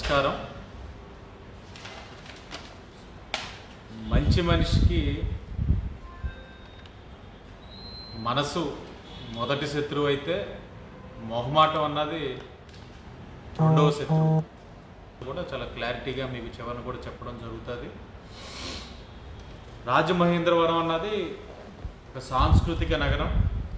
నమస్కారం మంచి మనిషికి మనసు మొదటి శత్రువు అయితే మొహమాటం అన్నది రెండవ శత్రువు కూడా చాలా క్లారిటీగా మీకు చివరిని కూడా చెప్పడం జరుగుతుంది రాజమహేంద్రవరం అన్నది ఒక సాంస్కృతిక నగరం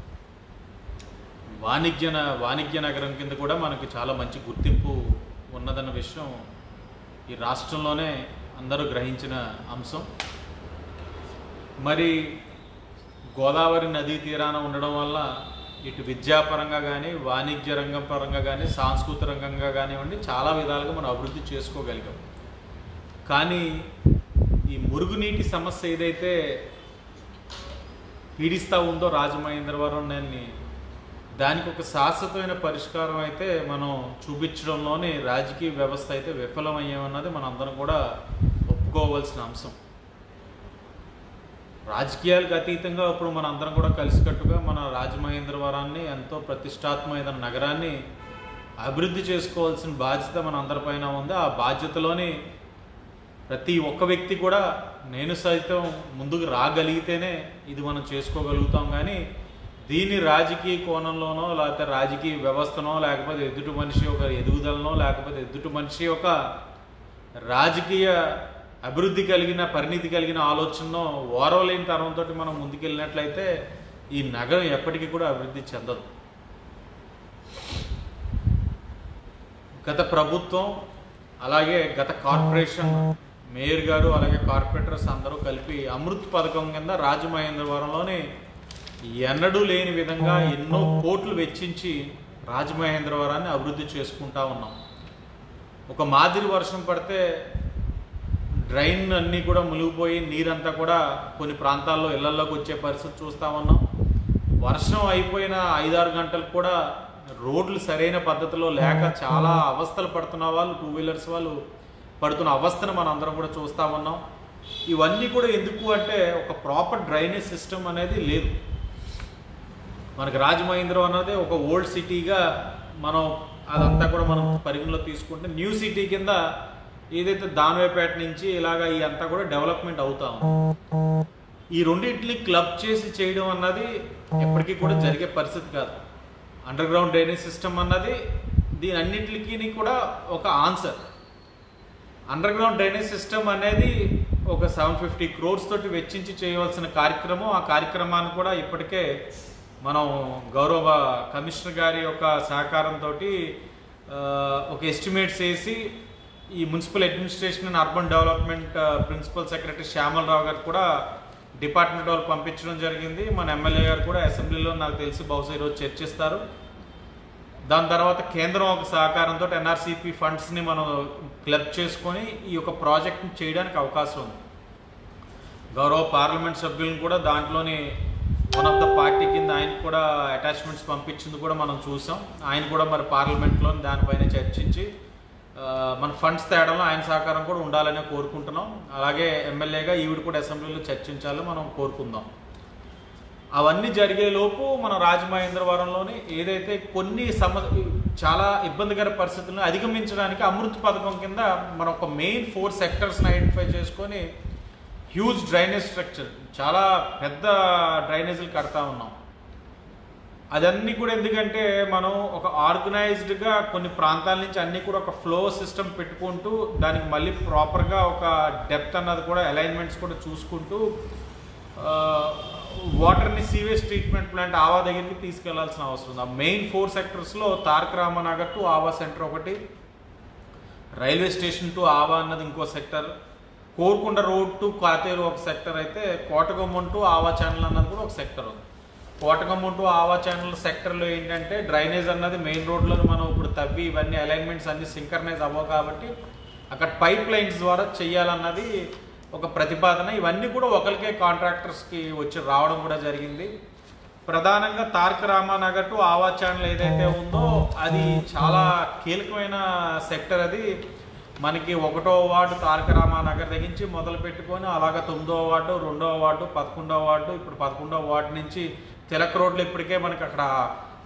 వాణిజ్య న- వాణిజ్య నగరం కింద కూడా మనకి చాలా మంచి గుర్తింపు ఉన్నదన్న విషయం ఈ రాష్ట్రంలోనే అందరూ గ్రహించిన అంశం మరి గోదావరి నదీ తీరాన ఉండడం వల్ల ఇటు విద్యాపరంగా కానీ వాణిజ్య రంగం పరంగా కానీ సాంస్కృతిక రంగంగా కానివ్వండి చాలా విధాలుగా మనం అభివృద్ధి చేసుకోగలిగాం కానీ ఈ మురుగునీటి సమస్య ఏదైతే పీడిస్తూ ఉందో రాజమహేంద్రవరం దాన్ని దానికి ఒక శాశ్వతమైన పరిష్కారం అయితే మనం చూపించడంలోనే రాజకీయ వ్యవస్థ అయితే విఫలమయ్యామన్నది మనం అందరం కూడా ఒప్పుకోవాల్సిన అంశం రాజకీయాలకు అతీతంగా ఇప్పుడు మన అందరం కూడా కలిసికట్టుగా మన రాజమహేంద్రవరాన్ని ఎంతో ప్రతిష్టాత్మకమైన నగరాన్ని అభివృద్ధి చేసుకోవాల్సిన బాధ్యత మన అందరిపైన ఉంది ఆ బాధ్యతలోని ప్రతి ఒక్క వ్యక్తి కూడా నేను సైతం ముందుకు రాగలిగితేనే ఇది మనం చేసుకోగలుగుతాం కానీ దీని రాజకీయ కోణంలోనో లేకపోతే రాజకీయ వ్యవస్థనో లేకపోతే ఎదుటి మనిషి యొక్క ఎదుగుదలనో లేకపోతే ఎదుటి మనిషి యొక్క రాజకీయ అభివృద్ధి కలిగిన పరిణితి కలిగిన ఆలోచనలో ఓరవలేని తరంతో మనం ముందుకెళ్ళినట్లయితే ఈ నగరం ఎప్పటికీ కూడా అభివృద్ధి చెందదు గత ప్రభుత్వం అలాగే గత కార్పొరేషన్ మేయర్ గారు అలాగే కార్పొరేటర్స్ అందరూ కలిపి అమృత్ పథకం కింద రాజమహేంద్రవరంలోని ఎన్నడూ లేని విధంగా ఎన్నో కోట్లు వెచ్చించి రాజమహేంద్రవరాన్ని అభివృద్ధి చేసుకుంటా ఉన్నాం ఒక మాదిరి వర్షం పడితే డ్రైన్ అన్నీ కూడా మునిగిపోయి నీరంతా కూడా కొన్ని ప్రాంతాల్లో ఇళ్లలోకి వచ్చే పరిస్థితి చూస్తా ఉన్నాం వర్షం అయిపోయిన ఐదారు గంటలకు కూడా రోడ్లు సరైన పద్ధతిలో లేక చాలా అవస్థలు పడుతున్న వాళ్ళు టూ వీలర్స్ వాళ్ళు పడుతున్న అవస్థను మనం అందరం కూడా చూస్తా ఉన్నాం ఇవన్నీ కూడా ఎందుకు అంటే ఒక ప్రాపర్ డ్రైనేజ్ సిస్టమ్ అనేది లేదు మనకి రాజమహేంద్రం అన్నది ఒక ఓల్డ్ సిటీగా మనం అదంతా కూడా మనం పరిగణలో తీసుకుంటే న్యూ సిటీ కింద ఏదైతే దానవేపేట నుంచి ఇలాగ ఈ అంతా కూడా డెవలప్మెంట్ అవుతా ఉంది ఈ రెండింటిని క్లబ్ చేసి చేయడం అన్నది ఎప్పటికీ కూడా జరిగే పరిస్థితి కాదు అండర్ గ్రౌండ్ డ్రైనేజ్ సిస్టమ్ అన్నది దీని అన్నింటికి కూడా ఒక answer underground drainage system అనేది ఒక సెవెన్ ఫిఫ్టీ క్రోర్స్ తోటి వెచ్చించి చేయవలసిన కార్యక్రమం ఆ కార్యక్రమాన్ని కూడా ఇప్పటికే మనం గౌరవ కమిషనర్ గారి యొక్క సహకారంతో ఒక ఎస్టిమేట్స్ వేసి ఈ municipal administration and urban development principal secretary Shyamala Rao గారు కూడా డిపార్ట్మెంట్ వాళ్ళు పంపించడం జరిగింది మన ఎమ్మెల్యే గారు కూడా అసెంబ్లీలో నాకు తెలిసి బహుశా ఈరోజు చర్చిస్తారు దాని తర్వాత కేంద్రం ఒక సహకారంతో ఎన్ఆర్సిపి ఫండ్స్ని మనం క్లబ్ చేసుకొని ఈ యొక్క ప్రాజెక్ట్ని చేయడానికి అవకాశం ఉంది గౌరవ పార్లమెంట్ సభ్యులను కూడా దాంట్లోని వన్ ఆఫ్ ద పార్టీ కింద ఆయన కూడా అటాచ్మెంట్స్ పంపించింది కూడా మనం చూసాం ఆయన కూడా మరి పార్లమెంట్లో దానిపైన చర్చించి ఆ, మన ఫండ్స్ తేడంలో ఆయన సహకారం కూడా ఉండాలని కోరుకుంటున్నాం అలాగే ఎమ్మెల్యేగా ఈవిడ కూడా అసెంబ్లీలో చర్చించాలని మనం కోరుకుందాం అవన్నీ జరిగే లోపు మన రాజమహేంద్రవరంలోని ఏదైతే కొన్ని సమ చాలా ఇబ్బందికర పరిస్థితులను అధిగమించడానికి అమృత్ పథకం కింద మనం ఒక మెయిన్ ఫోర్ సెక్టర్స్ని ఐడెంటిఫై చేసుకొని హ్యూజ్ డ్రైనేజ్ స్ట్రక్చర్ చాలా పెద్ద డ్రైనేజీలు కడతా ఉన్నాం అదన్నీ కూడా ఎందుకంటే మనం ఒక ఆర్గనైజ్డ్గా కొన్ని ప్రాంతాల నుంచి అన్నీ కూడా ఒక ఫ్లో సిస్టమ్ పెట్టుకుంటూ దానికి మళ్ళీ ప్రాపర్గా ఒక డెప్త్ అన్నది కూడా అలైన్మెంట్స్ కూడా చూసుకుంటూ ఆ, వాటర్ని సీవేజ్ ట్రీట్మెంట్ ప్లాంట్ ఆవా దగ్గరికి తీసుకెళ్లాల్సిన అవసరం ఉంది ఆ మెయిన్ ఫోర్ సెక్టర్స్లో తారక రామనగర్ టు ఆవా సెంటర్ ఒకటి రైల్వే స్టేషన్ టు ఆవా అన్నది ఇంకో sector Korukonda road to Katheru ఒక సెక్టర్ అయితే కోటగుమ్మం టు ఆవా ఛానల్ అన్నది కూడా ఒక సెక్టర్ ఉంది కోటగుమ్మం టు ఆవా ఛానల్ సెక్టర్లో ఏంటంటే డ్రైనేజ్ అన్నది మెయిన్ రోడ్లో మనం ఇప్పుడు తవ్వి ఇవన్నీ అలైన్మెంట్స్ అన్ని సింకర్నైజ్ అవ్వవు కాబట్టి అక్కడ పైప్ లైన్స్ ద్వారా చెయ్యాలన్నది ఒక ప్రతిపాదన ఇవన్నీ కూడా ఒకరికే కాంట్రాక్టర్స్కి వచ్చి రావడం కూడా జరిగింది ప్రధానంగా తారక రామానగర్ టు ఆవా ఛానల్ ఏదైతే ఉందో అది చాలా కీలకమైన సెక్టర్ అది మనకి ఒకటో వార్డు తారక రామానగర్ దగ్గర నుంచి మొదలు పెట్టుకొని అలాగ తొమ్మిదో వార్డు రెండో వార్డు పదకొండో వార్డు ఇప్పుడు పదకొండో వార్డు నుంచి తిలక్ రోడ్లు ఇప్పటికే మనకి అక్కడ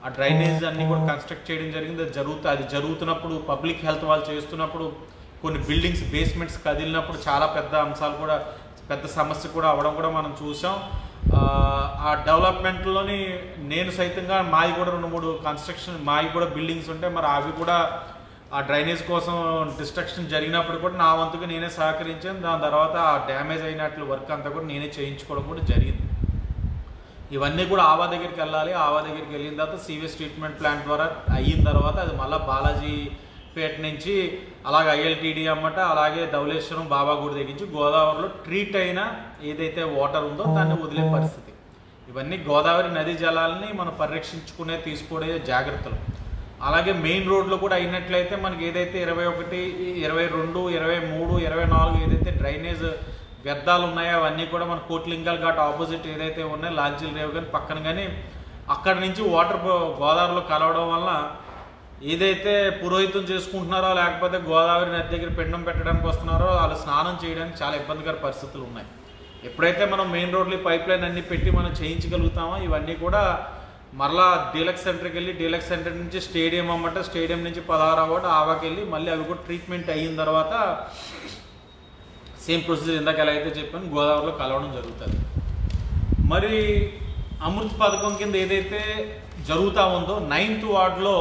ఆ డ్రైనేజ్ అన్ని కూడా కన్స్ట్రక్ట్ చేయడం జరిగింది అది జరుగుతూ అది జరుగుతున్నప్పుడు పబ్లిక్ హెల్త్ వాళ్ళు చేస్తున్నప్పుడు కొన్ని బిల్డింగ్స్ బేస్మెంట్స్ కదిలినప్పుడు చాలా పెద్ద అంశాలు కూడా పెద్ద సమస్య కూడా అవడం కూడా మనం చూసాం ఆ, ఆ డెవలప్మెంట్లోని నేను సైతంగా మావి కూడా రెండు మూడు కన్స్ట్రక్షన్ మావి కూడా బిల్డింగ్స్ ఉంటే మరి అవి కూడా ఆ డ్రైనేజ్ కోసం డిస్ట్రక్షన్ జరిగినప్పుడు కూడా నా వంతుగా నేనే సహకరించాను దాని తర్వాత ఆ డ్యామేజ్ అయినట్లు వర్క్ అంతా కూడా నేనే చేయించుకోవడం కూడా జరిగింది ఇవన్నీ కూడా ఆవా దగ్గరికి వెళ్ళాలి ఆవా దగ్గరికి వెళ్ళిన తర్వాత సీవేజ్ ట్రీట్మెంట్ ప్లాంట్ ద్వారా అయిన తర్వాత అది మళ్ళీ బాలాజీ పేట నుంచి అలాగే ఐఎల్టీడీ అమ్మట అలాగే ధవళేశ్వరం బాబాగుడి దగ్గర నుంచి గోదావరిలో ట్రీట్ అయిన ఏదైతే వాటర్ ఉందో దాన్ని వదిలే పరిస్థితి ఇవన్నీ గోదావరి నదీ జలాలని మనం పరిరక్షించుకునే తీసుకోవడే జాగ్రత్తలు అలాగే మెయిన్ రోడ్లో కూడా అయినట్లయితే మనకి ఏదైతే ఇరవై ఒకటి ఇరవై రెండు ఇరవై మూడు ఇరవై నాలుగు ఏదైతే డ్రైనేజ్ వ్యర్థాలు ఉన్నాయో అవన్నీ కూడా మన కోట్లింగల్ ఘాట్ ఆపోజిట్ ఏదైతే ఉన్నాయో లాంచీల రేవు కానీ పక్కన కానీ అక్కడి నుంచి వాటర్ గోదావరిలో కలవడం వల్ల ఏదైతే పురోహితం చేసుకుంటున్నారో లేకపోతే గోదావరి నది దగ్గర పిండం పెట్టడానికి వస్తున్నారో వాళ్ళు స్నానం చేయడానికి చాలా ఇబ్బందికర పరిస్థితులు ఉన్నాయి ఎప్పుడైతే మనం మెయిన్ రోడ్లు పైప్ లైన్ అన్ని పెట్టి మనం చేయించగలుగుతామో ఇవన్నీ కూడా మరలా డీలక్స్ సెంటర్కి వెళ్ళి డీలక్స్ సెంటర్ నుంచి స్టేడియం అమ్మట స్టేడియం నుంచి పదహారు అవ్వట ఆవాకి వెళ్ళి మళ్ళీ అవి కూడా ట్రీట్మెంట్ అయిన తర్వాత సేమ్ ప్రొసీజర్ ఇందాక ఎలా అయితే చెప్పాను గోదావరిలో కలవడం జరుగుతుంది మరి అమృత్ పథకం కింద ఏదైతే జరుగుతూ ఉందో నైన్త్ వార్డ్లో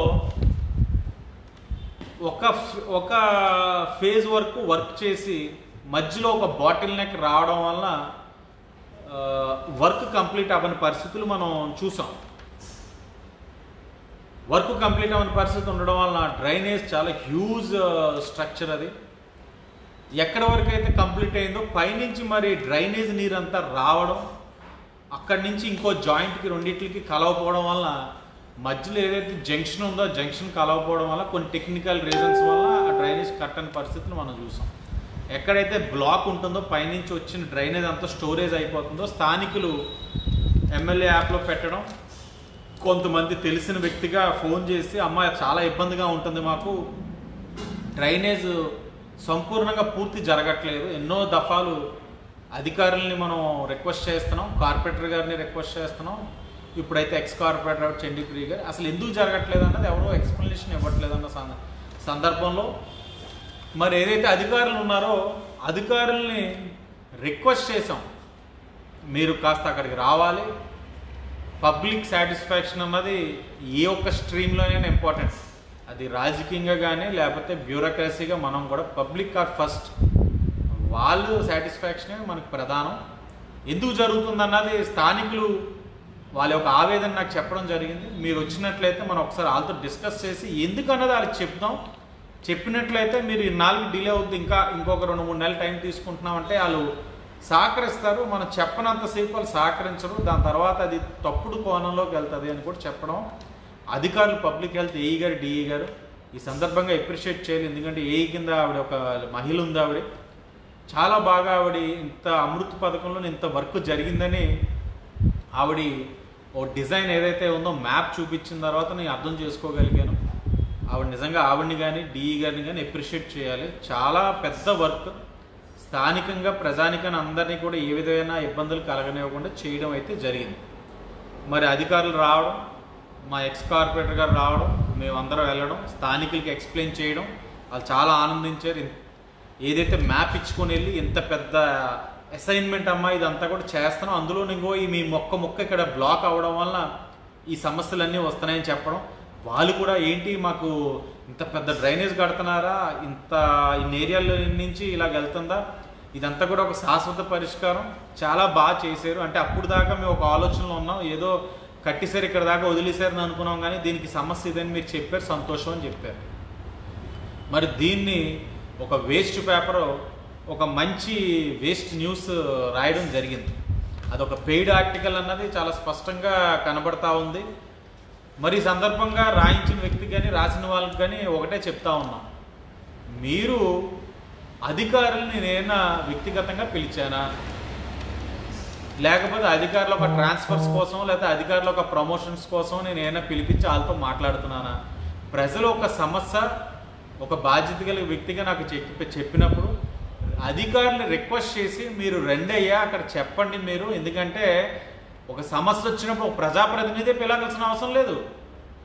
ఒక ఫ్- ఒక ఫేజ్ వరకు వర్క్ చేసి మధ్యలో ఒక బాటిల్ నెక్ రావడం వల్ల ఆ, వర్క్ కంప్లీట్ అవ్వని పరిస్థితులు మనం చూసాం వర్క్ కంప్లీట్ అవ్వని పరిస్థితి ఉండడం వలన డ్రైనేజ్ చాలా హ్యూజ్ స్ట్రక్చర్ అది ఎక్కడి వరకు అయితే కంప్లీట్ అయిందో పైనుంచి మరి డ్రైనేజ్ నీరంతా రావడం అక్కడి నుంచి ఇంకో జాయింట్కి రెండింటికి కలవకపోవడం వల్ల మధ్యలో ఏదైతే జంక్షన్ ఉందో జంక్షన్ కలవకపోవడం వల్ల కొన్ని టెక్నికల్ రీజన్స్ వల్ల ఆ డ్రైనేజ్ కట్టని పరిస్థితులు మనం చూసాం ఎక్కడైతే బ్లాక్ ఉంటుందో పైనుంచి వచ్చిన డ్రైనేజ్ అంతా స్టోరేజ్ అయిపోతుందో స్థానికులు ఎమ్మెల్యే యాప్లో పెట్టడం కొంతమంది తెలిసిన వ్యక్తిగా ఫోన్ చేసి అమ్మ చాలా ఇబ్బందిగా ఉంటుంది మాకు డ్రైనేజ్ సంపూర్ణంగా పూర్తి జరగట్లేదు ఎన్నో దఫాలు అధికారుల్ని మనం రిక్వెస్ట్ చేస్తున్నాం కార్పొరేటర్ గారిని రిక్వెస్ట్ చేస్తున్నాం ఇప్పుడైతే ఎక్స్ కార్పొరేటర్ చండీప్రియ గారు అసలు ఎందుకు జరగట్లేదు అన్నది ఎవరో ఎక్స్ప్లెనేషన్ ఇవ్వట్లేదన్న సంద- సందర్భంలో మరి ఏదైతే అధికారులు ఉన్నారో అధికారుల్ని రిక్వెస్ట్ చేసాం మీరు కాస్త అక్కడికి రావాలి పబ్లిక్ సాటిస్ఫాక్షన్ అన్నది ఏ ఒక్క స్ట్రీమ్లోనైనా ఇంపార్టెంట్ అది రాజకీయంగా కానీ లేకపోతే బ్యూరోక్రసీగా మనం కూడా పబ్లిక్ ఆర్ ఫస్ట్ వాళ్ళు సాటిస్ఫాక్షనే మనకు ప్రధానం ఎందుకు జరుగుతుందన్నది స్థానికులు వాళ్ళ యొక్క ఆవేదన నాకు చెప్పడం జరిగింది మీరు వచ్చినట్లయితే మనం ఒకసారి వాళ్ళతో డిస్కస్ చేసి ఎందుకన్నది వాళ్ళకి చెప్దాం చెప్పినట్లయితే మీరు ఈ నాలుగు డిలే అవుద్ది ఇంకా ఇంకొక రెండు మూడు నెలలు టైం తీసుకుంటున్నామంటే వాళ్ళు సహకరిస్తారు మనం చెప్పనంతసేపు వాళ్ళు సహకరించరు దాని తర్వాత అది తప్పుడు కోణంలోకి వెళ్తుంది అని కూడా చెప్పడం అధికారులు పబ్లిక్ హెల్త్ ఏఈ గారు డిఈ గారు ఈ సందర్భంగా అప్రిషియేట్ చేయాలి ఎందుకంటే ఏఈ కింద ఆవిడ ఒక మహిళ ఉంది ఆవిడ చాలా బాగా ఆవిడ ఇంత అమృత్ పథకంలో ఇంత వర్క్ జరిగిందని ఆవిడ ఓ డిజైన్ ఏదైతే ఉందో మ్యాప్ చూపించిన తర్వాత నేను అర్థం చేసుకోగలిగాను ఆవిడ నిజంగా ఆవిడని కానీ డిఈ గారిని కానీ అప్రిషియేట్ చేయాలి చాలా పెద్ద వర్క్ స్థానికంగా ప్రజానికని అందరినీ కూడా ఏ విధమైన ఇబ్బందులు కలగనివ్వకుండా చేయడం అయితే జరిగింది మరి అధికారులు రావడం మా ఎక్స్ కార్పొరేటర్ గారు రావడం మేమందరం వెళ్ళడం స్థానికులకి ఎక్స్ప్లెయిన్ చేయడం వాళ్ళు చాలా ఆనందించారు ఇన్- ఏదైతే మ్యాప్ ఇచ్చుకొని వెళ్ళి ఇంత పెద్ద అసైన్మెంట్ అమ్మా ఇదంతా కూడా చేస్తున్నాం అందులో ఇంకో ఈ మీ మొక్క మొక్క ఇక్కడ బ్లాక్ అవ్వడం వల్ల ఈ సమస్యలన్నీ వస్తున్నాయని చెప్పడం వాళ్ళు కూడా ఏంటి మాకు ఇంత పెద్ద డ్రైనేజ్ కడుతున్నారా ఇంత ఇన్ని ఏరియాల నుంచి ఇలా వెళ్తుందా ఇదంతా కూడా ఒక శాశ్వత పరిష్కారం చాలా బాగా చేశారు అంటే అప్పుడు దాకా మేము ఒక ఆలోచనలో ఉన్నాం ఏదో కట్టేసారు ఇక్కడ దాకా వదిలేశారని అనుకున్నాం కానీ దీనికి సమస్య ఇదని మీరు చెప్పారు సంతోషం అని చెప్పారు మరి దీన్ని ఒక వేస్ట్ పేపర్ ఒక మంచి వేస్ట్ న్యూస్ రాయడం జరిగింది అదొక పెయిడ్ ఆర్టికల్ అన్నది చాలా స్పష్టంగా కనబడతా ఉంది మరి ఈ సందర్భంగా రాయించిన వ్యక్తికి కానీ రాసిన వాళ్ళకి కానీ ఒకటే చెప్తా ఉన్నాం మీరు అధికారుల్ని నేనా వ్యక్తిగతంగా పిలిచానా లేకపోతే అధికారుల ఒక ట్రాన్స్ఫర్స్ కోసం లేకపోతే అధికారుల ఒక ప్రమోషన్స్ కోసం నేను ఏమైనా పిలిపించి వాళ్ళతో మాట్లాడుతున్నానా ప్రజలు ఒక సమస్య ఒక బాధ్యత కలిగిన వ్యక్తిగా నాకు చెప్పి చెప్పినప్పుడు అధికారులు రిక్వెస్ట్ చేసి మీరు రండి అయ్యా అక్కడ చెప్పండి మీరు ఎందుకంటే ఒక సమస్య వచ్చినప్పుడు ఒక ప్రజాప్రతినిధి పిలవాల్సిన అవసరం లేదు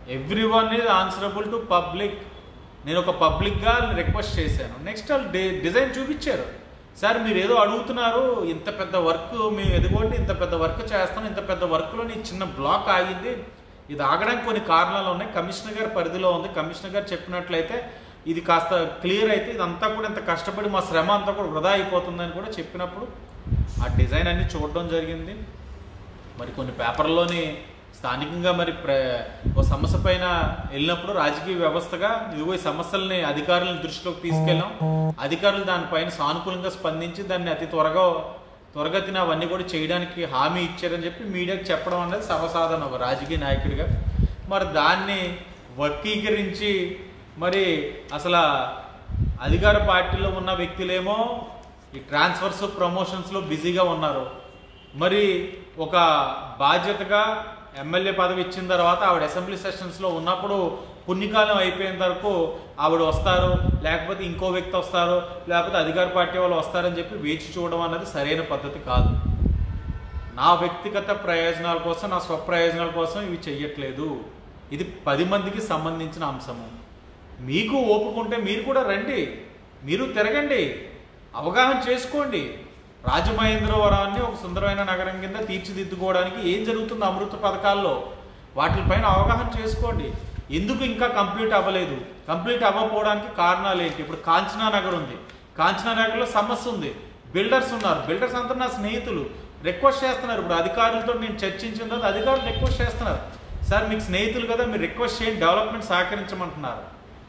everyone is answerable to public నేను ఒక పబ్లిక్గా రిక్వెస్ట్ చేశాను నెక్స్ట్ వాళ్ళు డి డిజైన్ చూపించారు సార్ మీరు ఏదో అడుగుతున్నారు ఇంత పెద్ద వర్క్ మేము ఎదుగోండి ఇంత పెద్ద వర్క్ చేస్తాం ఇంత పెద్ద వర్క్లో నీ చిన్న బ్లాక్ ఆగింది ఇది ఆగడానికి కొన్ని కారణాలు ఉన్నాయి కమిషనర్ గారి పరిధిలో ఉంది కమిషనర్ గారు చెప్పినట్లయితే ఇది కాస్త క్లియర్ అయితే ఇదంతా కూడా ఇంత కష్టపడి మా శ్రమ అంతా కూడా వృధా అయిపోతుందని కూడా చెప్పినప్పుడు ఆ డిజైన్ అన్ని చూడడం జరిగింది మరి కొన్ని పేపర్లోని స్థానికంగా మరి ప్ర ఓ సమస్య పైన వెళ్ళినప్పుడు రాజకీయ వ్యవస్థగా ఇదిగో ఈ సమస్యల్ని అధికారులను దృష్టిలోకి తీసుకెళ్ళాం అధికారులు దానిపైన సానుకూలంగా స్పందించి దాన్ని అతి త్వరగా త్వరగతిన అవన్నీ కూడా చేయడానికి హామీ ఇచ్చారని చెప్పి మీడియాకి చెప్పడం అనేది సర్వసాధారణ ఒక రాజకీయ నాయకుడిగా మరి దాన్ని వర్గీకరించి మరి అసలు అధికార పార్టీలో ఉన్న వ్యక్తులేమో ఈ ట్రాన్స్ఫర్స్ ప్రమోషన్స్లో బిజీగా ఉన్నారు మరి ఒక బాధ్యతగా ఎమ్మెల్యే పదవి ఇచ్చిన తర్వాత ఆవిడ అసెంబ్లీ సెషన్స్లో ఉన్నప్పుడు పుణ్యకాలం అయిపోయిన వరకు ఆవిడ వస్తారు లేకపోతే ఇంకో వ్యక్తి వస్తారు లేకపోతే అధికార పార్టీ వాళ్ళు వస్తారని చెప్పి వేచి చూడడం అన్నది సరైన పద్ధతి కాదు నా వ్యక్తిగత ప్రయోజనాల కోసం నా స్వప్రయోజనాల కోసం ఇవి చెయ్యట్లేదు ఇది పది మందికి సంబంధించిన అంశము మీకు ఓపుకుంటే మీరు కూడా రండి మీరు తిరగండి అవగాహన చేసుకోండి రాజమహేంద్రవరాన్ని ఒక సుందరమైన నగరం కింద తీర్చిదిద్దుకోవడానికి ఏం జరుగుతుంది అమృత పథకాల్లో వాటిపైన అవగాహన చేసుకోండి ఎందుకు ఇంకా కంప్లీట్ అవ్వలేదు కంప్లీట్ అవ్వకపోవడానికి కారణాలు ఏంటి ఇప్పుడు కాంచనా నగర్ ఉంది కాంచనా నగర్లో సమస్య ఉంది బిల్డర్స్ ఉన్నారు బిల్డర్స్ అంతా నా స్నేహితులు రిక్వెస్ట్ చేస్తున్నారు ఇప్పుడు అధికారులతో నేను చర్చించిన తర్వాత అధికారులు రిక్వెస్ట్ చేస్తున్నారు సార్ మీకు స్నేహితులు కదా మీరు రిక్వెస్ట్ చేయండి డెవలప్మెంట్ సహకరించమంటున్నారు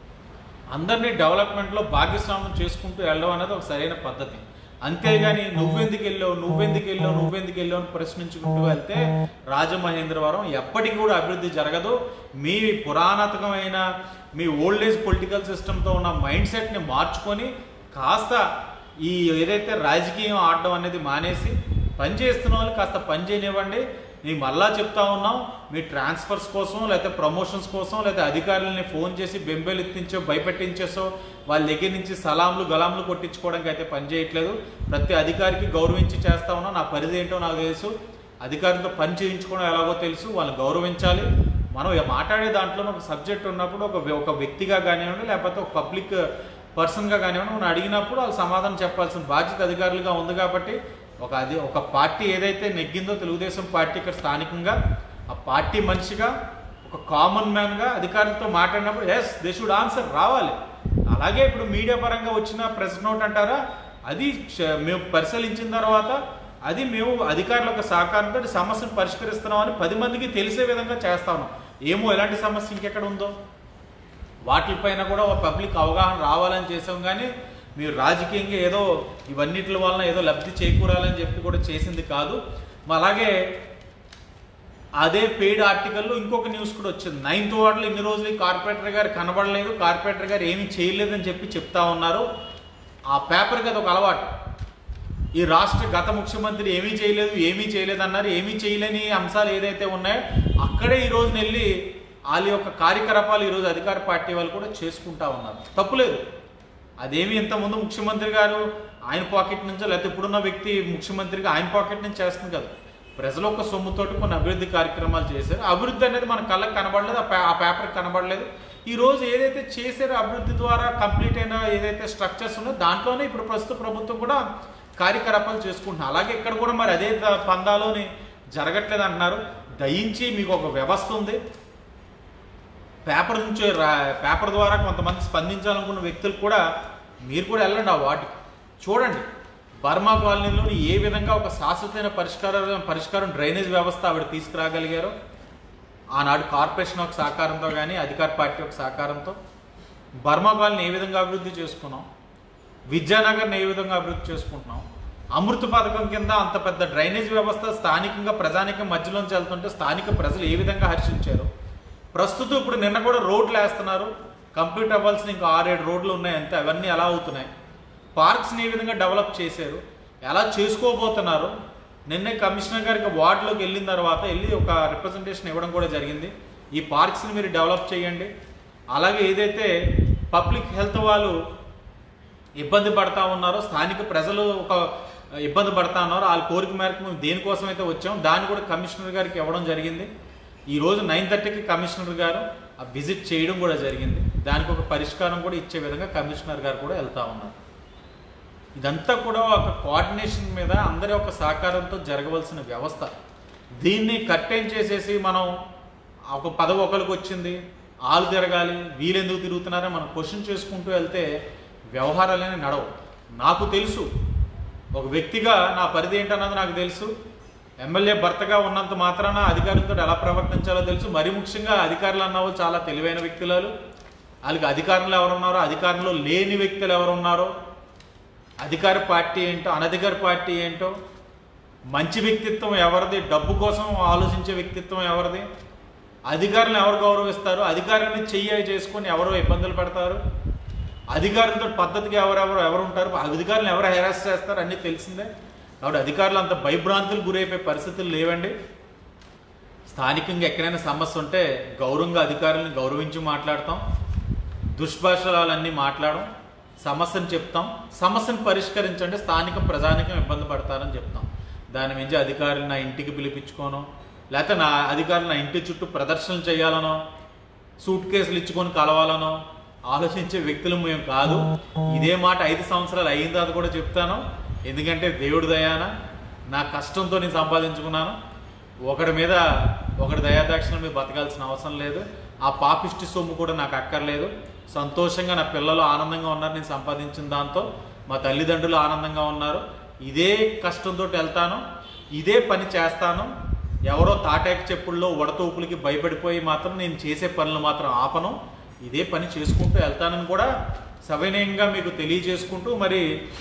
అందరినీ డెవలప్మెంట్లో భాగస్వామ్యం చేసుకుంటూ వెళ్ళడం అనేది ఒక సరైన పద్ధతి అంతేగాని నువ్వెందుకు వెళ్ళావు నువ్వెందుకు వెళ్ళావు నువ్వెందుకు వెళ్ళావు అని ప్రశ్నించుకుంటూ వెళ్తే రాజమహేంద్రవరం ఎప్పటికీ కూడా అభివృద్ధి జరగదు మీ పురాణతకమైన మీ ఓల్డ్ ఏజ్ పొలిటికల్ సిస్టంతో ఉన్న మైండ్ సెట్ని మార్చుకొని కాస్త ఈ ఏదైతే రాజకీయం ఆడడం అనేది మానేసి పని చేస్తున్న వాళ్ళు కాస్త పని చేయనివ్వండి మేము మళ్ళా చెప్తా ఉన్నాం మీ ట్రాన్స్ఫర్స్ కోసం లేకపోతే ప్రమోషన్స్ కోసం లేకపోతే అధికారులని ఫోన్ చేసి బెంబేలు ఎత్తించో భయపెట్టించేసో వాళ్ళ దగ్గర నుంచి సలాంలు గలాంలు కొట్టించుకోవడానికి అయితే పని చేయట్లేదు ప్రతి అధికారికి గౌరవించి చేస్తా ఉన్నాం నా పరిధి ఏంటో నాకు తెలుసు అధికారులతో పని చేయించుకోవడం ఎలాగో తెలుసు వాళ్ళని గౌరవించాలి మనం మాట్లాడే దాంట్లో ఒక సబ్జెక్ట్ ఉన్నప్పుడు ఒక వ్య- ఒక వ్యక్తిగా కానివ్వండి లేకపోతే ఒక పబ్లిక్ పర్సన్గా కానివ్వండి మనం అడిగినప్పుడు వాళ్ళు సమాధానం చెప్పాల్సిన బాధ్యత అధికారులుగా ఉంది కాబట్టి ఒక అది ఒక పార్టీ ఏదైతే నెగ్గిందో తెలుగుదేశం పార్టీ ఇక్కడ స్థానికంగా ఆ పార్టీ మనిషిగా ఒక కామన్ మ్యాన్గా అధికారులతో మాట్లాడినప్పుడు ఎస్ దే షుడ్ ఆన్సర్ రావాలి అలాగే ఇప్పుడు మీడియా పరంగా వచ్చిన ప్రెస్ నోట్ అంటారా అది చ- మేము పరిశీలించిన తర్వాత అది మేము అధికారుల యొక్క సహకారంతో ఈ సమస్యను పరిష్కరిస్తున్నామని పది మందికి తెలిసే విధంగా చేస్తా ఉన్నాం ఏమో ఎలాంటి సమస్య ఇంకెక్కడ ఉందో వాటిపైన కూడా ఒక పబ్లిక్ అవగాహన రావాలని చేసాం కానీ మీరు రాజకీయంగా ఏదో ఇవన్నిటి వలన ఏదో లబ్ధి చేకూరాలని చెప్పి కూడా చేసింది కాదు మరి అలాగే అదే పెయిడ్ ఆర్టికల్లో ఇంకొక న్యూస్ కూడా వచ్చింది నైన్త్ వార్డులో ఇన్ని రోజులు ఈ కార్పొరేటర్ గారు కనబడలేదు కార్పొరేటర్ గారు ఏమీ చేయలేదని చెప్పి చెప్తా ఉన్నారు ఆ పేపర్కి అది ఒక అలవాటు ఈ రాష్ట్ర గత ముఖ్యమంత్రి ఏమీ చేయలేదు ఏమీ చేయలేదు అన్నారు ఏమీ చేయలేని అంశాలు ఏదైతే ఉన్నాయో అక్కడే ఈ రోజు వెళ్ళి వాళ్ళ యొక్క కార్యకలాపాలు ఈరోజు అధికార పార్టీ వాళ్ళు కూడా చేసుకుంటా ఉన్నారు తప్పులేదు అదేమి ఇంతకుముందు ముఖ్యమంత్రి గారు ఆయన పాకెట్ నుంచో లేకపోతే ఇప్పుడున్న వ్యక్తి ముఖ్యమంత్రిగా ఆయన పాకెట్ నుంచి చేస్తుంది కదా ప్రజల యొక్క సొమ్ముతోటి కొన్ని అభివృద్ధి కార్యక్రమాలు చేశారు అభివృద్ధి అనేది మన కళ్ళకి కనబడలేదు ఆ పే- ఆ పేపర్కి కనబడలేదు ఈ రోజు ఏదైతే చేశారో అభివృద్ధి ద్వారా కంప్లీట్ అయిన ఏదైతే స్ట్రక్చర్స్ ఉన్నాయో దాంట్లోనే ఇప్పుడు ప్రస్తుత ప్రభుత్వం కూడా కార్యకలాపాలు చేసుకుంటున్నారు అలాగే ఇక్కడ కూడా మరి అదే ద- పందాలోని జరగట్లేదు అంటున్నారు దయించి మీకు ఒక వ్యవస్థ ఉంది పేపర్ నుంచి రా పేపర్ ద్వారా కొంతమంది స్పందించాలనుకున్న వ్యక్తులు కూడా మీరు కూడా వెళ్ళండి ఆ వాటికి చూడండి బర్మా కాలనీలోని ఏ విధంగా ఒక శాశ్వతమైన పరిష్కారం పరిష్కారం డ్రైనేజ్ వ్యవస్థ ఆవిడ తీసుకురాగలిగారో ఆనాడు కార్పొరేషన్ ఒక సహకారంతో కానీ అధికార పార్టీ ఒక సహకారంతో బర్మా కాలనీ ఏ విధంగా అభివృద్ధి చేసుకున్నాం విద్యానగర్ని ఏ విధంగా అభివృద్ధి చేసుకుంటున్నాం అమృత పథకం కింద అంత పెద్ద డ్రైనేజ్ వ్యవస్థ స్థానికంగా ప్రజానికం మధ్యలోంచి వెళ్తుంటే స్థానిక ప్రజలు ఏ విధంగా హర్షించారు ప్రస్తుతం ఇప్పుడు నిన్న కూడా రోడ్లు వేస్తున్నారు కంప్లీట్ అవ్వాల్సిన ఇంకా ఆరేడు రోడ్లు ఉన్నాయి అంతే అవన్నీ ఎలా అవుతున్నాయి పార్క్స్ని ఏ విధంగా డెవలప్ చేశారు ఎలా చేసుకోబోతున్నారు నిన్నే కమిషనర్ గారికి వార్డులోకి వెళ్ళిన తర్వాత వెళ్ళి ఒక రిప్రజెంటేషన్ ఇవ్వడం కూడా జరిగింది ఈ పార్క్స్ని మీరు డెవలప్ చేయండి అలాగే ఏదైతే పబ్లిక్ హెల్త్ వాళ్ళు ఇబ్బంది పడతా ఉన్నారో స్థానిక ప్రజలు ఒక ఇబ్బంది పడతా ఉన్నారో వాళ్ళ కోరిక మేరకు మేము దేనికోసం అయితే వచ్చాం దాన్ని కూడా కమిషనర్ గారికి ఇవ్వడం జరిగింది ఈ రోజు నైన్ థర్టీకి కమిషనర్ గారు ఆ విజిట్ చేయడం కూడా జరిగింది దానికి ఒక పరిష్కారం కూడా ఇచ్చే విధంగా కమిషనర్ గారు కూడా వెళ్తా ఉన్నారు ఇదంతా కూడా ఒక కోఆర్డినేషన్ మీద అందరి ఒక సహకారంతో జరగవలసిన వ్యవస్థ దీన్ని కట్టెన్ చేసేసి మనం ఒక పదవి ఒకరికి వచ్చింది ఆలు తిరగాలి వీలెందుకు తిరుగుతున్నారో మనం క్వశ్చన్ చేసుకుంటూ వెళ్తే వ్యవహారాలనే నడవు నాకు తెలుసు ఒక వ్యక్తిగా నా పరిధి ఏంటన్నది నాకు తెలుసు ఎమ్మెల్యే భర్తగా ఉన్నంత మాత్రాన అధికారులతో ఎలా ప్రవర్తించాలో తెలుసు మరి ముఖ్యంగా అధికారులు అన్నవాళ్ళు చాలా తెలివైన వ్యక్తులు వాళ్ళకి అధికారులు ఎవరున్నారో అధికారంలో లేని వ్యక్తులు ఎవరున్నారో అధికార పార్టీ ఏంటో అనధికార పార్టీ ఏంటో మంచి వ్యక్తిత్వం ఎవరిది డబ్బు కోసం ఆలోచించే వ్యక్తిత్వం ఎవరిది అధికారులను ఎవరు గౌరవిస్తారు అధికారాన్ని చెయ్యి చేసుకొని ఎవరో ఇబ్బందులు పెడతారు అధికారులతో పద్ధతిగా ఎవరెవరు ఎవరు ఉంటారు అధికారులను ఎవరు హెరాస్ చేస్తారు అన్నీ తెలిసిందే కాబట్టి అధికారులు అంత భయభ్రాంతులు గురైపోయే పరిస్థితులు లేవండి స్థానికంగా ఎక్కడైనా సమస్య ఉంటే గౌరవంగా అధికారులను గౌరవించి మాట్లాడతాం దుష్భాషలాలన్నీ మాట్లాడడం సమస్యను చెప్తాం సమస్యను పరిష్కరించండి స్థానిక ప్రజానికం ఇబ్బంది పడతారని చెప్తాం దాని మించి అధికారులు నా ఇంటికి పిలిపించుకోను లేకపోతే నా అధికారులు నా ఇంటి చుట్టూ ప్రదర్శనలు చేయాలనో సూట్ కేసులు ఇచ్చుకొని కలవాలనో ఆలోచించే వ్యక్తులు మేము కాదు ఇదే మాట ఐదు సంవత్సరాలు అయిన తర్వాత కూడా చెప్తాను ఎందుకంటే దేవుడి దయాన నా కష్టంతో నేను సంపాదించుకున్నాను ఒకడి మీద ఒకటి దయాదాక్షిణ మీద బతకాల్సిన అవసరం లేదు ఆ పాపిష్టి సొమ్ము కూడా నాకు అక్కర్లేదు సంతోషంగా నా పిల్లలు ఆనందంగా ఉన్నారు నేను సంపాదించిన దాంతో మా తల్లిదండ్రులు ఆనందంగా ఉన్నారు ఇదే కష్టంతో వెళ్తాను ఇదే పని చేస్తాను ఎవరో తాటాకి చెప్పుల్లో వడతూపులకి భయపడిపోయి మాత్రం నేను చేసే పనులు మాత్రం ఆపను ఇదే పని చేసుకుంటూ వెళ్తానని కూడా సవినయంగా మీకు తెలియజేసుకుంటూ మరి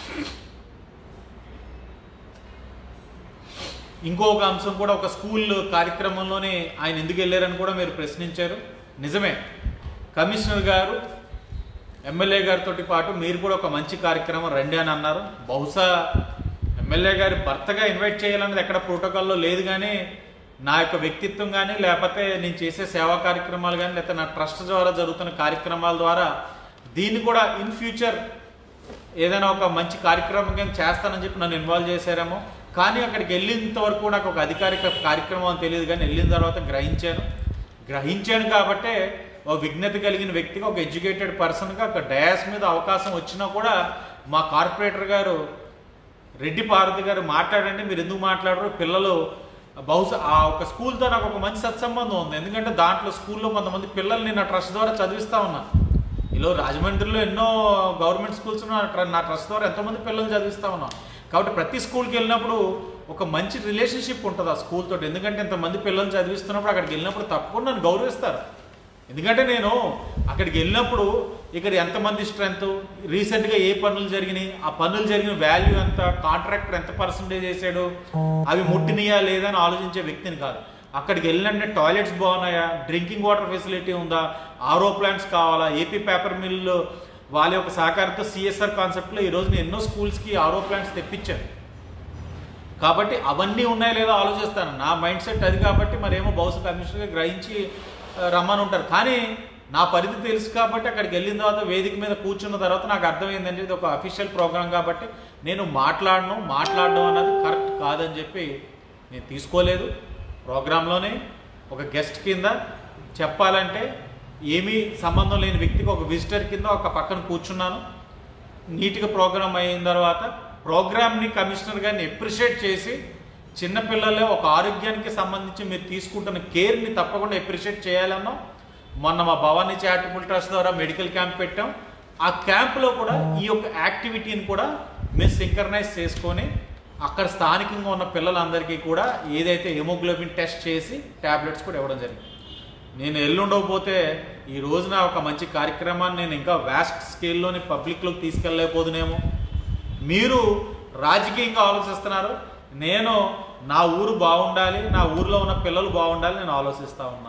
ఇంకొక అంశం కూడా ఒక స్కూల్ కార్యక్రమంలోనే ఆయన ఎందుకు వెళ్ళారని కూడా మీరు ప్రశ్నించారు నిజమే కమిషనర్ గారు ఎమ్మెల్యే గారితో పాటు మీరు కూడా ఒక మంచి కార్యక్రమం రండి అని అన్నారు బహుశా ఎమ్మెల్యే గారి భర్తగా ఇన్వైట్ చేయాలన్నది ఎక్కడ ప్రోటోకాల్లో లేదు కానీ నా యొక్క వ్యక్తిత్వం కానీ లేకపోతే నేను చేసే సేవా కార్యక్రమాలు కానీ లేకపోతే నా ట్రస్ట్ ద్వారా జరుగుతున్న కార్యక్రమాల ద్వారా దీన్ని కూడా ఇన్ ఫ్యూచర్ ఏదైనా ఒక మంచి కార్యక్రమం కానీ చేస్తానని చెప్పి నన్ను ఇన్వాల్వ్ చేశారేమో కానీ అక్కడికి వెళ్ళినంత వరకు నాకు ఒక అధికారిక కార్యక్రమం అని తెలియదు కానీ వెళ్ళిన తర్వాత గ్రహించాను గ్రహించాను కాబట్టే ఒక విజ్ఞత కలిగిన వ్యక్తిగా ఒక ఎడ్యుకేటెడ్ పర్సన్గా ఒక డయాస్ మీద అవకాశం వచ్చినా కూడా మా కార్పొరేటర్ గారు రెడ్డి పార్వతి గారు మాట్లాడండి మీరు ఎందుకు మాట్లాడరు పిల్లలు బహుశా ఆ ఒక స్కూల్తో నాకు ఒక మంచి సత్సంబంధం ఉంది ఎందుకంటే దాంట్లో స్కూల్లో కొంతమంది పిల్లల్ని నా ట్రస్ట్ ద్వారా చదివిస్తా ఉన్నా ఇలా రాజమండ్రిలో ఎన్నో గవర్నమెంట్ స్కూల్స్ నా ట్ర- నా ట్రస్ట్ ద్వారా ఎంతోమంది పిల్లల్ని చదివిస్తా ఉన్నాం కాబట్టి ప్రతి స్కూల్కి వెళ్ళినప్పుడు ఒక మంచి రిలేషన్షిప్ ఉంటుంది ఆ స్కూల్ తోటి ఎందుకంటే ఇంతమంది పిల్లల్ని చదివిస్తున్నప్పుడు అక్కడికి వెళ్ళినప్పుడు తప్పకుండా నన్ను గౌరవిస్తారు ఎందుకంటే నేను అక్కడికి వెళ్ళినప్పుడు ఇక్కడ ఎంతమంది స్ట్రెంత్ రీసెంట్గా ఏ పనులు జరిగినాయి ఆ పనులు జరిగిన వాల్యూ ఎంత కాంట్రాక్టర్ ఎంత పర్సంటేజ్ చేశాడు అవి ముట్టినయా లేదా అని ఆలోచించే వ్యక్తిని కాదు అక్కడికి వెళ్ళినంటే టాయిలెట్స్ బాగున్నాయా డ్రింకింగ్ వాటర్ ఫెసిలిటీ ఉందా ఆరో ప్లాంట్స్ కావాలా ఏపీ పేపర్ మిల్లు వాళ్ళ యొక్క సహకారంతో సిఎస్ఆర్ కాన్సెప్ట్లో ఈరోజు నేను ఎన్నో స్కూల్స్కి ఆరో ప్లాంట్స్ తెప్పించాను కాబట్టి అవన్నీ ఉన్నాయో లేదో ఆలోచిస్తాను నా మైండ్ సెట్ అది కాబట్టి మరేమో బహుశా కమిషనర్గా గ్రహించి ఆ, రమ్మని ఉంటారు కానీ నా పరిధి తెలుసు కాబట్టి అక్కడికి వెళ్ళిన తర్వాత వేదిక మీద కూర్చున్న తర్వాత నాకు అర్థమైందంటే ఇది ఒక అఫీషియల్ ప్రోగ్రామ్ కాబట్టి నేను మాట్లాడను మాట్లాడడం అన్నది కరెక్ట్ కాదని చెప్పి నేను తీసుకోలేదు ప్రోగ్రాంలోనే ఒక గెస్ట్ కింద చెప్పాలంటే ఏమీ సంబంధం లేని వ్యక్తికి ఒక విజిటర్ కింద ఒక పక్కన కూర్చున్నాను నీట్గా ప్రోగ్రామ్ అయిన తర్వాత ప్రోగ్రామ్ని కమిషనర్ గారిని ఎప్రిషియేట్ చేసి చిన్నపిల్లలే ఒక ఆరోగ్యానికి సంబంధించి మీరు తీసుకుంటున్న కేర్ని తప్పకుండా ఎప్రిషియేట్ చేయాలన్నాం మొన్న మా భవానీ చారిటబుల్ ట్రస్ట్ ద్వారా మెడికల్ క్యాంప్ పెట్టాం ఆ క్యాంప్లో కూడా ఈ యొక్క యాక్టివిటీని కూడా మేము సింకర్నైజ్ చేసుకొని అక్కడ స్థానికంగా ఉన్న పిల్లలందరికీ కూడా ఏదైతే హెమోగ్లోబిన్ టెస్ట్ చేసి ట్యాబ్లెట్స్ కూడా ఇవ్వడం జరిగింది నేను ఎల్లుండకపోతే ఈ రోజున ఒక మంచి కార్యక్రమాన్ని నేను ఇంకా వ్యాస్ట్ స్కేల్లోని పబ్లిక్లోకి తీసుకెళ్ళలేకపోదునేమో మీరు రాజకీయంగా ఆలోచిస్తున్నారు నేను నా ఊరు బాగుండాలి నా ఊర్లో ఉన్న పిల్లలు బాగుండాలి నేను ఆలోచిస్తూ ఉన్నాను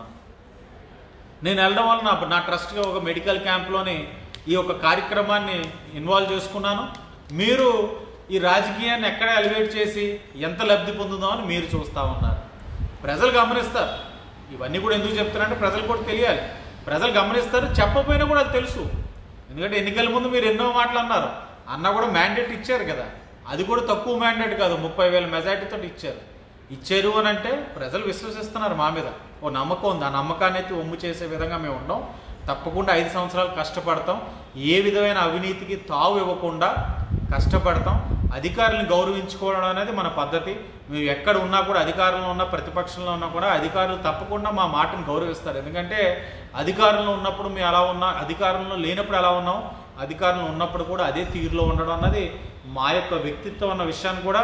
నేను వెళ్ళడం వల్ల నా నా ట్రస్ట్గా ఒక మెడికల్ క్యాంప్లోని ఈ యొక్క కార్యక్రమాన్ని ఇన్వాల్వ్ చేసుకున్నాను మీరు ఈ రాజకీయాన్ని ఎక్కడ ఎలివేట్ చేసి ఎంత లబ్ధి పొందుదామని మీరు చూస్తూ ఉన్నారు ప్రజలు గమనిస్తారు ఇవన్నీ కూడా ఎందుకు చెప్తారంటే ప్రజలు కూడా తెలియాలి ప్రజలు గమనిస్తారు చెప్పకపోయినా కూడా అది తెలుసు ఎందుకంటే ఎన్నికల ముందు మీరు ఎన్నో మాటలు అన్నారు అన్న కూడా మ్యాండేట్ ఇచ్చారు కదా అది కూడా తక్కువ మ్యాండేట్ కాదు ముప్పై వేల మెజార్టీతో ఇచ్చారు ఇచ్చారు అని అంటే ప్రజలు విశ్వసిస్తున్నారు మా మీద ఓ నమ్మకం ఉంది ఆ నమ్మకాన్ని అయితే ఒమ్ము చేసే విధంగా మేము ఉన్నాం తప్పకుండా ఐదు సంవత్సరాలు కష్టపడతాం ఏ విధమైన అవినీతికి తావు ఇవ్వకుండా కష్టపడతాం అధికారులను గౌరవించుకోవడం అనేది మన పద్ధతి మేము ఎక్కడ ఉన్నా కూడా అధికారంలో ఉన్నా ప్రతిపక్షంలో ఉన్నా కూడా అధికారులు తప్పకుండా మా మాటను గౌరవిస్తారు ఎందుకంటే అధికారంలో ఉన్నప్పుడు మేము ఎలా ఉన్నా అధికారంలో లేనప్పుడు ఎలా ఉన్నాం అధికారంలో ఉన్నప్పుడు కూడా అదే తీరులో ఉండడం అన్నది మా యొక్క వ్యక్తిత్వం అన్న విషయాన్ని కూడా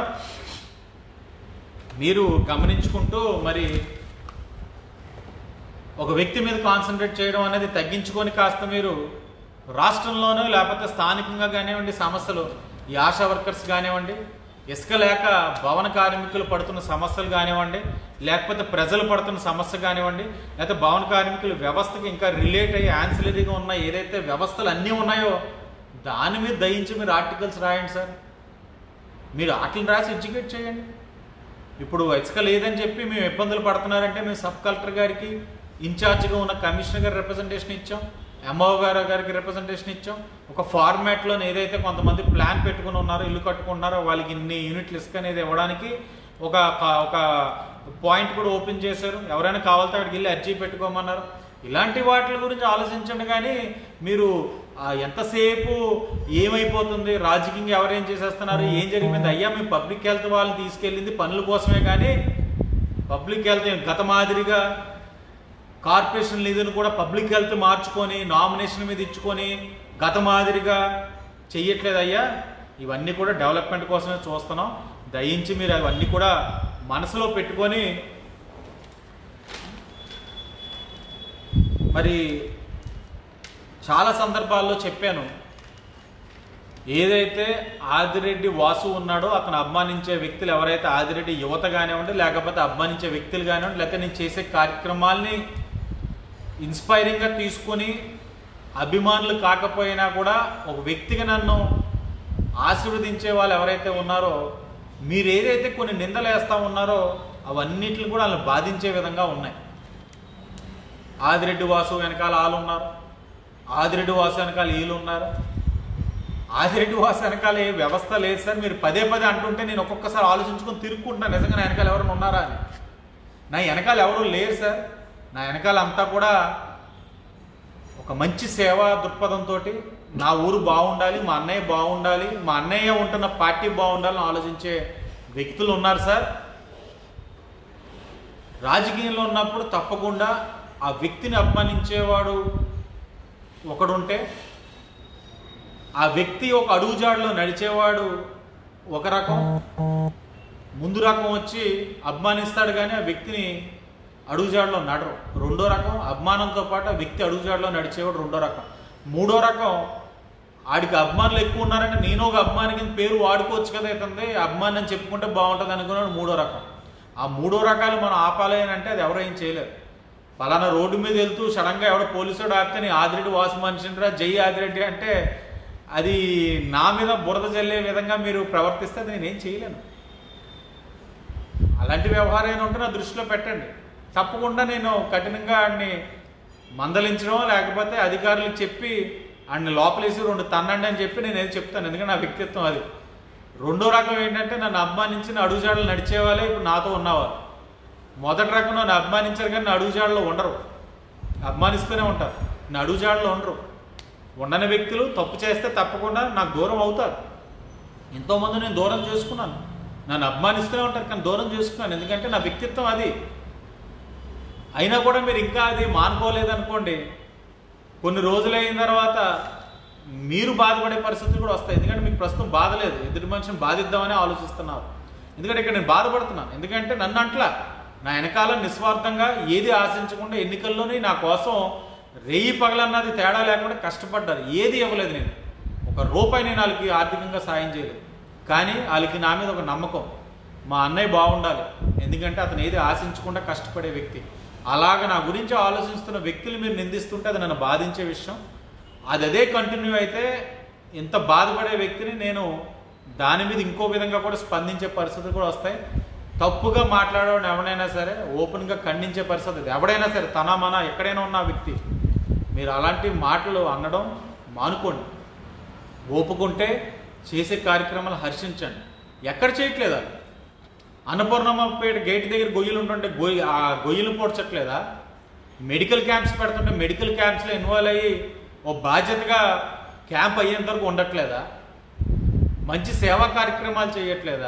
మీరు గమనించుకుంటూ మరి ఒక వ్యక్తి మీద కాన్సన్ట్రేట్ చేయడం అనేది తగ్గించుకొని కాస్త మీరు రాష్ట్రంలోనూ లేకపోతే స్థానికంగా కానివ్వండి సమస్యలు ఈ ఆశా వర్కర్స్ కానివ్వండి ఇసుక లేక భవన కార్మికులు పడుతున్న సమస్యలు కానివ్వండి లేకపోతే ప్రజలు పడుతున్న సమస్య కానివ్వండి లేకపోతే భవన కార్మికుల వ్యవస్థకి ఇంకా రిలేట్ అయ్యి యాన్సిలరీగా ఉన్న ఏదైతే వ్యవస్థలు అన్నీ ఉన్నాయో దాని మీద దయించి మీరు ఆర్టికల్స్ రాయండి సార్ మీరు వాటిని రాసి ఎడ్యుకేట్ చేయండి ఇప్పుడు ఇసుక లేదని చెప్పి మేము ఇబ్బందులు పడుతున్నారంటే మేము సబ్ కలెక్టర్ గారికి ఇన్ఛార్జ్గా ఉన్న కమిషనర్ గారి రిప్రజెంటేషన్ ఇచ్చాం ఎంఓ గారు గారికి రిప్రజెంటేషన్ ఇచ్చాం ఒక ఫార్మాట్లో ఏదైతే కొంతమంది ప్లాన్ పెట్టుకుని ఉన్నారో ఇల్లు కట్టుకున్నారో వాళ్ళకి ఇన్ని యూనిట్లు ఇసుక అనేది ఇవ్వడానికి ఒక ఒక పాయింట్ కూడా ఓపెన్ చేశారు ఎవరైనా కావాలితే అక్కడికి వెళ్ళి అర్జీ పెట్టుకోమన్నారు ఇలాంటి వాటి గురించి ఆలోచించండి కానీ మీరు ఆ, ఎంతసేపు ఏమైపోతుంది రాజకీయంగా ఎవరేం చేసేస్తున్నారు ఏం జరిగింది అయ్యా మేము పబ్లిక్ హెల్త్ వాళ్ళు తీసుకెళ్ళింది పనుల కోసమే కానీ పబ్లిక్ హెల్త్ గత మాదిరిగా కార్పొరేషన్ నిధులు కూడా పబ్లిక్ హెల్త్ మార్చుకొని నామినేషన్ మీద ఇచ్చుకొని గత మాదిరిగా చెయ్యట్లేదు అయ్యా ఇవన్నీ కూడా డెవలప్మెంట్ కోసమే చూస్తున్నాం దయించి మీరు అవన్నీ కూడా మనసులో పెట్టుకొని మరి చాలా సందర్భాల్లో చెప్పాను ఏదైతే ఆదిరెడ్డి వాసు ఉన్నాడో అతను అభిమానించే వ్యక్తులు ఎవరైతే ఆదిరెడ్డి యువత కానివ్వండి లేకపోతే అభిమానించే వ్యక్తులు కానివ్వండి లేకపోతే నేను చేసే కార్యక్రమాల్ని ఇన్స్పైరింగ్గా తీసుకొని అభిమానులు కాకపోయినా కూడా ఒక వ్యక్తిగా నన్ను ఆశీర్వదించే వాళ్ళు ఎవరైతే ఉన్నారో మీరు ఏదైతే కొన్ని నిందలు వేస్తూ ఉన్నారో అవన్నిటిని కూడా వాళ్ళని బాధించే విధంగా ఉన్నాయి ఆదిరెడ్డి వాసు వెనకాల వాళ్ళు ఉన్నారు ఆదిరెడ్డి వాసు వెనకాల వీళ్ళు ఉన్నారు ఆదిరెడ్డి వాసు వెనకాల ఏ వ్యవస్థ లేదు సార్ మీరు పదే పదే అంటుంటే నేను ఒక్కొక్కసారి ఆలోచించుకొని తిరుక్కుంటున్నాను నిజంగా నా వెనకాల ఎవరైనా ఉన్నారా అని నా వెనకాల ఎవరు లేరు సార్ నా వెనకాల అంతా కూడా ఒక మంచి సేవా దృక్పథంతో నా ఊరు బాగుండాలి మా అన్నయ్య బాగుండాలి మా అన్నయ్య ఉంటున్న పార్టీ బాగుండాలని ఆలోచించే వ్యక్తులు ఉన్నారు సార్ రాజకీయంలో ఉన్నప్పుడు తప్పకుండా ఆ వ్యక్తిని అభిమానించేవాడు ఒకడుంటే ఆ వ్యక్తి ఒక అడుగుజాడులో నడిచేవాడు ఒక రకం ముందు రకం వచ్చి అభిమానిస్తాడు కానీ ఆ వ్యక్తిని అడుగుజాడులో నడరు రెండో రకం అభిమానంతో పాటు ఆ వ్యక్తి అడుగుజాడులో నడిచేవాడు రెండో రకం మూడో రకం ఆడికి అభిమానులు ఎక్కువ ఉన్నారంటే నేను ఒక అభిమాని కింద పేరు వాడుకోవచ్చు కదా ఇతంది అభిమాని అని చెప్పుకుంటే బాగుంటుంది అనుకున్నాడు మూడో రకం ఆ మూడో రకాలు మనం ఆపాలి అని అంటే అది ఎవరో ఏం చేయలేరు పలానా రోడ్డు మీద వెళ్తూ సడన్గా ఎవడో పోలీసుడు ఆపితే నీ ఆదిరెడ్డి వాసు మనిషిరా జై ఆదిరెడ్డి అంటే అది నా మీద బురద జల్లే విధంగా మీరు ప్రవర్తిస్తే అది నేనేం చేయలేను అలాంటి వ్యవహారం ఏమైనా ఉంటే నా దృష్టిలో పెట్టండి తప్పకుండా నేను కఠినంగా ఆడిని మందలించడం లేకపోతే అధికారులకు చెప్పి ఆడిని లోపలేసి రెండు తన్నండి అని చెప్పి నేను ఏది చెప్తాను ఎందుకంటే నా వ్యక్తిత్వం అది రెండో రకం ఏంటంటే నన్ను అభిమానించిన అడుగుజాడలు నడిచేవాళ్ళే ఇప్పుడు నాతో ఉన్నవారు మొదటి రకం నన్ను అభిమానించారు కానీ నా అడుగుజాడలో ఉండరు అభిమానిస్తూనే ఉంటారు నా అడుగుజాడలో ఉండరు ఉండని వ్యక్తులు తప్పు చేస్తే తప్పకుండా నాకు దూరం అవుతారు ఎంతోమంది నేను దూరం చేసుకున్నాను నన్ను అభిమానిస్తూనే ఉంటారు కానీ దూరం చేసుకున్నాను ఎందుకంటే నా వ్యక్తిత్వం అది అయినా కూడా మీరు ఇంకా అది మానుకోలేదనుకోండి కొన్ని రోజులు అయిన తర్వాత మీరు బాధపడే పరిస్థితులు కూడా వస్తాయి ఎందుకంటే మీకు ప్రస్తుతం బాధ లేదు ఎదుటి మనిషిని బాధిద్దామని ఆలోచిస్తున్నారు ఎందుకంటే ఇక్కడ నేను బాధపడుతున్నాను ఎందుకంటే నన్ను అంట్లా నా వెనకాల నిస్వార్థంగా ఏది ఆశించకుండా ఎన్నికల్లోనే నా కోసం రేయి పగలన్నది తేడా లేకుండా కష్టపడ్డారు ఏది ఇవ్వలేదు నేను ఒక రూపాయి నేను వాళ్ళకి ఆర్థికంగా సాయం చేయలేదు కానీ వాళ్ళకి నా మీద ఒక నమ్మకం మా అన్నయ్య బాగుండాలి ఎందుకంటే అతను ఏది ఆశించకుండా కష్టపడే వ్యక్తి అలాగ నా గురించి ఆలోచిస్తున్న వ్యక్తులు మీరు నిందిస్తుంటే అది నన్ను బాధించే విషయం అది అదే కంటిన్యూ అయితే ఇంత బాధపడే వ్యక్తిని నేను దాని మీద ఇంకో విధంగా కూడా స్పందించే పరిస్థితులు కూడా వస్తాయి తప్పుగా మాట్లాడేవాడు ఎవడైనా సరే ఓపెన్గా ఖండించే పరిస్థితి అది. ఎవడైనా సరే తన మన ఎక్కడైనా ఉన్న ఆ వ్యక్తి మీరు అలాంటి మాటలు అనడం మానుకోండి ఒప్పుకుంటే చేసే కార్యక్రమాలు హర్షించండి ఎక్కడ చేయట్లేదు అది అన్నపూర్ణమ్మపేట గేట్ దగ్గర గొయ్యలు ఉంటుంటే గొయ్యి ఆ గొయ్యలు పోడ్చట్లేదా మెడికల్ క్యాంప్స్ పెడుతుంటే మెడికల్ క్యాంప్స్లో ఇన్వాల్వ్ అయ్యి ఓ బాధ్యతగా క్యాంప్ అయ్యేంత వరకు ఉండట్లేదా మంచి సేవా కార్యక్రమాలు చేయట్లేదా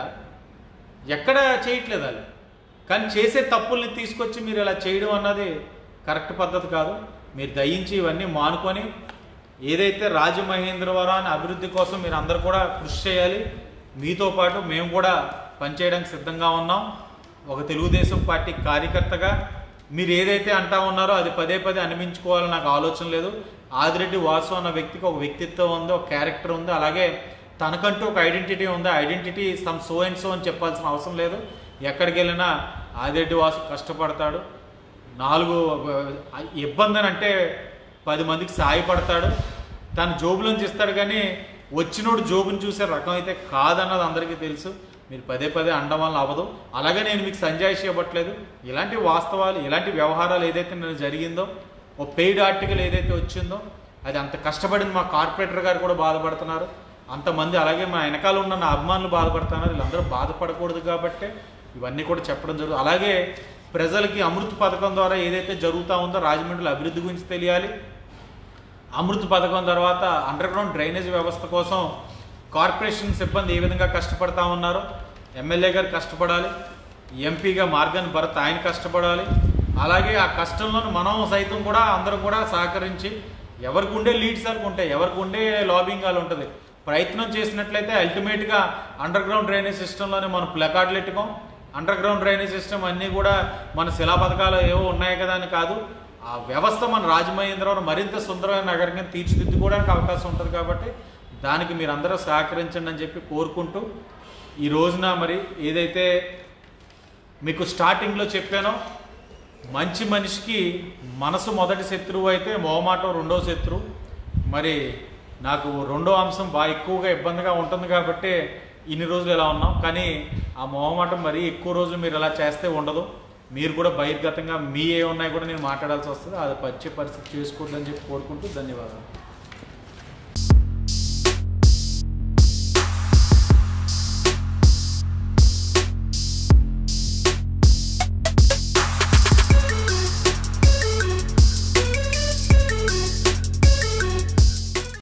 ఎక్కడ చేయట్లేదు వాళ్ళు కానీ చేసే తప్పుల్ని తీసుకొచ్చి మీరు ఇలా చేయడం అన్నది కరెక్ట్ పద్ధతి కాదు మీరు దయించి ఇవన్నీ మానుకొని ఏదైతే రాజమహేంద్రవరాన్ని అభివృద్ధి కోసం మీరు అందరు కూడా కృషి చేయాలి మీతో పాటు మేము కూడా పనిచేయడానికి సిద్ధంగా ఉన్నాం ఒక తెలుగుదేశం పార్టీ కార్యకర్తగా మీరు ఏదైతే అంటా ఉన్నారో అది పదే పదే అనిపించుకోవాలని నాకు ఆలోచన లేదు ఆదిరెడ్డి వాసు అన్న వ్యక్తికి ఒక వ్యక్తిత్వం ఉంది ఒక క్యారెక్టర్ ఉంది అలాగే తనకంటూ ఒక ఐడెంటిటీ ఉంది identity some so and so అని చెప్పాల్సిన అవసరం లేదు ఎక్కడికి వెళ్ళినా ఆదిరెడ్డి వాసు కష్టపడతాడు నాలుగు ఆ, ఇబ్బంది అని అంటే పది మందికి సాయపడతాడు తన జోబులోంచి ఇస్తాడు కానీ వచ్చినోడు జోబుని చూసే రకం అయితే కాదన్నది అందరికీ తెలుసు మీరు పదే పదే అండం వల్ల అవ్వదు అలాగే నేను మీకు సంజాయిషి ఇవ్వట్లేదు ఇలాంటి వాస్తవాలు ఇలాంటి వ్యవహారాలు ఏదైతే నేను జరిగిందో ఓ పెయిడ్ ఆర్టికల్ ఏదైతే వచ్చిందో అది అంత కష్టపడింది మా కార్పొరేటర్ గారు కూడా బాధపడుతున్నారు అంతమంది అలాగే మా వెనకాల ఉన్న నా అభిమానులు బాధపడుతున్నారు వీళ్ళందరూ బాధపడకూడదు కాబట్టే ఇవన్నీ కూడా చెప్పడం జరుగుతుంది అలాగే ప్రజలకి అమృత్ పథకం ద్వారా ఏదైతే జరుగుతూ ఉందో రాజమండ్రిలో అభివృద్ధి గురించి తెలియాలి అమృత్ పథకం తర్వాత అండర్ గ్రౌండ్ డ్రైనేజ్ వ్యవస్థ కోసం కార్పొరేషన్ సిబ్బంది ఏ విధంగా కష్టపడతా ఉన్నారో ఎమ్మెల్యే గారు కష్టపడాలి ఎంపీగా మార్గన్ భరత్ ఆయన కష్టపడాలి అలాగే ఆ కష్టంలో మనం సైతం కూడా అందరం కూడా సహకరించి ఎవరికి ఉండే లీడ్స్ వరకు ఉంటాయి ఎవరికి ఉండే లాబింగ్ వాళ్ళు ఉంటుంది ప్రయత్నం చేసినట్లయితే అల్టిమేట్గా అండర్ గ్రౌండ్ డ్రైనేజ్ సిస్టంలోనే మనం ప్లకార్డులు ఎట్టుకోం అండర్ గ్రౌండ్ డ్రైనేజ్ సిస్టమ్ అన్నీ కూడా మన శిలా పథకాలు ఏవో ఉన్నాయి కదా అని కాదు ఆ వ్యవస్థ మన రాజమహేంద్రవరం మరింత సుందరమైన నగరంగా తీర్చిదిద్దుకోవడానికి అవకాశం ఉంటుంది కాబట్టి దానికి మీరు అందరూ సహకరించండి అని చెప్పి కోరుకుంటూ ఈ రోజున మరి ఏదైతే మీకు స్టార్టింగ్లో చెప్పానో మంచి మనిషికి మనసు మొదటి శత్రువు అయితే మొహమాటం రెండో శత్రువు మరి నాకు రెండో అంశం బాగా ఎక్కువగా ఇబ్బందిగా ఉంటుంది కాబట్టి ఇన్ని రోజులు ఇలా ఉన్నాం కానీ ఆ మొహమాటం మరీ ఎక్కువ రోజులు మీరు ఇలా చేస్తే ఉండదు మీరు కూడా బహిర్గతంగా మీ ఏ ఉన్నాయి కూడా నేను మాట్లాడాల్సి వస్తుంది అది వచ్చే పరిస్థితి చేసుకోవద్దని చెప్పి కోరుకుంటూ ధన్యవాదాలు